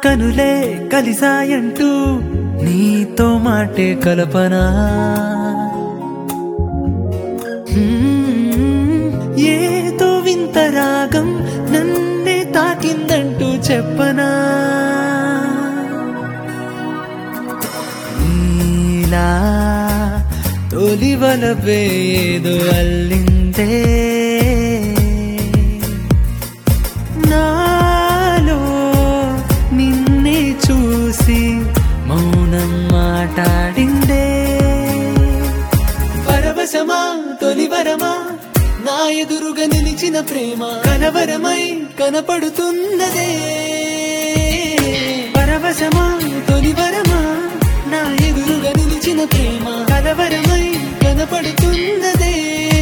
కనులే కలిసాయంటూ నీతో మాటే కల్పనా హ్మ్, ఏదో వింత రాగం నన్నే తాకిందంటూ చెప్పనా నీలా తొలివలపే ఏదో అల్లిందే నాలో నిన్నే చూసి మౌనం మాట్లాడిందే పరవశమా తొలివరమా నా ఎదురుగా నిలిచిన ప్రేమ కలవరమై కనపడుతున్నదే పరవశమా తొలివరమా నా ఎదురుగా నిలిచిన ప్రేమ కలవరమై కనపడుతున్నదే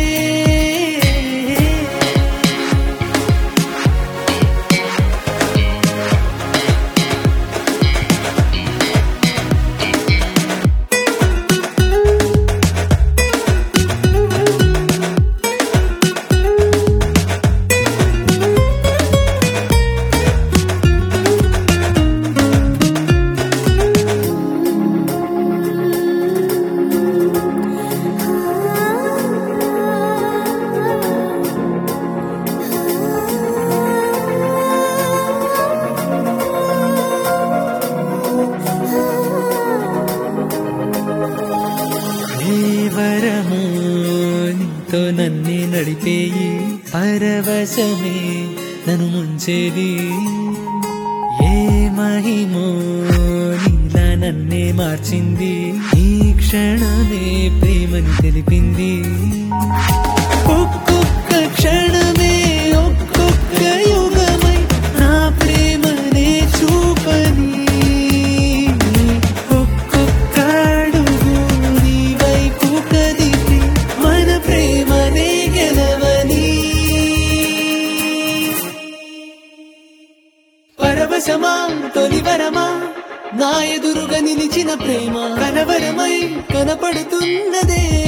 దేవరము నీతో నన్నే నడిపేయి పరవశమే నన్ను ముంచేది ఏ మహిమో నీలా నన్నే మార్చింది ఈ క్షణమే ప్రేమని తెలిపింది ఒక్కొక్క క్షణమే ఒక్కొక్క యుగమై నా ప్రేమనే చూపని ఒక్కొక్క అడుగు నీ వైపు కదిపి మన ప్రేమనే గెలవని పరవశమా తొలివరమా నా ఎదురుగా నిలిచిన ప్రేమ కలవరమై కనపడుతున్నదే